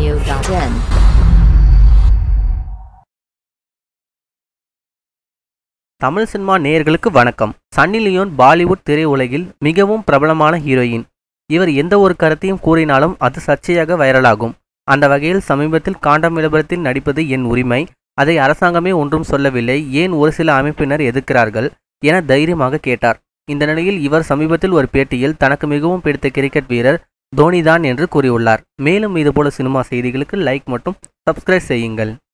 Audio.in. Tamil cinema நேயர்களுக்கு வணக்கம் Sunny Leon Bollywood திரையுலகில் மிகவும் பிரபலமான ஹீரோயின் இவர் எந்த ஒரு கருத்தையும் கூறினாலும் அது சர்ச்சையாக வைரலாகும் அந்த வகையில் சமீபத்தில் காண்டம் விளம்பரத்தில் நடிப்பது என் உரிமை அதை அரசாங்கமே ஒன்றும் சொல்லவில்லை ஏன் ஒரு சில அமைப்பினர் எதிர்க்கிறார்கள் என தைரியமாக கேட்டார் இந்த நிலையில் இவர் சமீபத்தில் ஒரு பேட்டியில் தனக்கு மிகவும் பிடித்த கிரிக்கெட் வீரர் தோனிதான் என்று கூறியுள்ளார் மேலும் இதுபோல சினிமா செய்திகளுக்கு லைக் மற்றும் சப்ஸ்கிரைப் செய்யுங்கள்